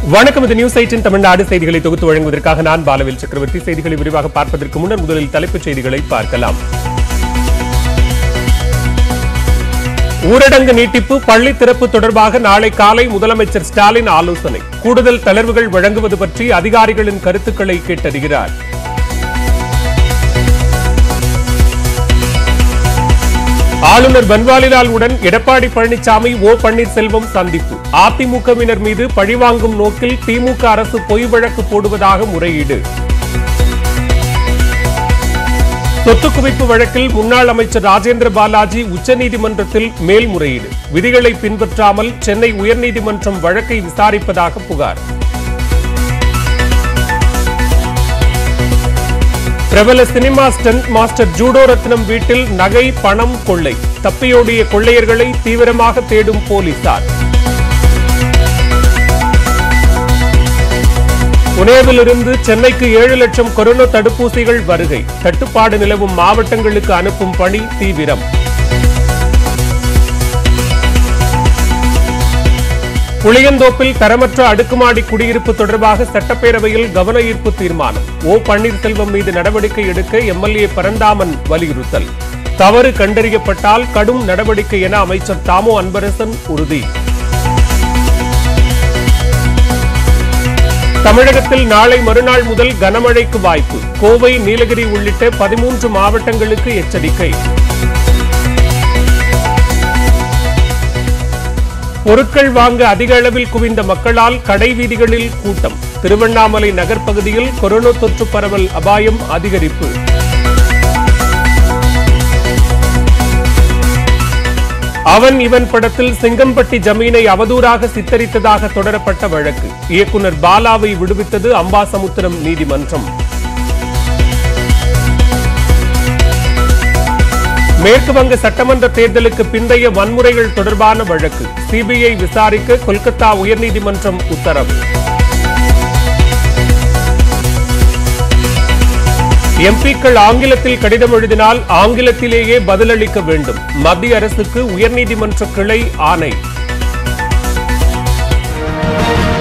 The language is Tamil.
வணக்கம் இது நியூஸ் எயிட்டின் தமிழ்நாடு செய்திகளை தொகுத்து வழங்குவதற்காக நான் பாலவேல் சக்கரவர்த்தி செய்திகளை விரிவாக பார்ப்பதற்கு முன்னர் முதலில் தலைப்புச் செய்திகளை பார்க்கலாம் ஊரடங்கு நீட்டிப்பு பள்ளி திறப்பு தொடர்பாக நாளை காலை முதலமைச்சர் ஸ்டாலின் ஆலோசனை கூடுதல் தளர்வுகள் வழங்குவது பற்றி அதிகாரிகளின் கருத்துக்களை கேட்டறிகிறார் ஆளுநர் பன்வாரிலால் உடன் எடப்பாடி பழனிசாமி ஓ பன்னீர்செல்வம் சந்திப்பு அதிமுகவினர் மீது பழிவாங்கும் நோக்கில் திமுக அரசு பொய் வழக்கு போடுவதாக முறையீடு சொத்து குவிப்பு வழக்கில் முன்னாள் அமைச்சர் ராஜேந்திர பாலாஜி உச்சநீதிமன்றத்தில் மேல்முறையீடு விதிகளை பின்பற்றாமல் சென்னை உயர்நீதிமன்றம் வழக்கை விசாரிப்பதாக புகார் பிரபல cinema stunt master Judo Rathnam வீட்டில் நகை பணம் கொள்ளை தப்பியோடிய கொள்ளையர்களை தீவிரமாக தேடும் போலீசார் புனேவிலிருந்து சென்னைக்கு ஏழு லட்சம் கொரோனா தடுப்பூசிகள் வருகை தட்டுப்பாடு நிலவும் மாவட்டங்களுக்கு அனுப்பும் பணி தீவிரம் புளியந்தோப்பில் தரமற்ற அடுக்குமாடி குடியிருப்பு தொடர்பாக சட்டப்பேரவையில் கவன ஈர்ப்பு தீர்மானம் ஓ பன்னீர்செல்வம் மீது நடவடிக்கை எடுக்க எம்எல்ஏ பரந்தாமன் வலியுறுத்தல் தவறு கண்டறியப்பட்டால் கடும் நடவடிக்கை என அமைச்சர் தாமோ அன்பரசன் உறுதி தமிழகத்தில் நாளை மறுநாள் முதல் கனமழைக்கு வாய்ப்பு கோவை நீலகிரி உள்ளிட்ட பதிமூன்று மாவட்டங்களுக்கு எச்சரிக்கை பொருட்கள் வாங்க அதிக அளவில் குவிந்த மக்களால் கடை வீதிகளில் கூட்டம் திருவண்ணாமலை நகர்ப்பகுதியில் கொரோனா தொற்று பரவல் அபாயம் அதிகரிப்பு அவன் இவன் படத்தில் சிங்கம்பட்டி ஜமீனை அவதூறாக சித்தரித்ததாக தொடரப்பட்ட வழக்கு இயக்குனர் பாலாவை விடுவித்தது அம்பாசமுத்திரம் நீதிமன்றம் மேற்கு வங்க சட்டமன்ற தேர்தலுக்கு பிந்தைய வன்முறைகள் தொடர்பான வழக்கு சிபிஐ விசாரிக்க கொல்கத்தா உயர்நீதிமன்றம் உத்தரவு எம்பிக்கள் ஆங்கிலத்தில் கடிதம் எழுதினால் ஆங்கிலத்திலேயே பதிலளிக்க வேண்டும் மத்திய அரசுக்கு உயர்நீதிமன்ற கிளை ஆணை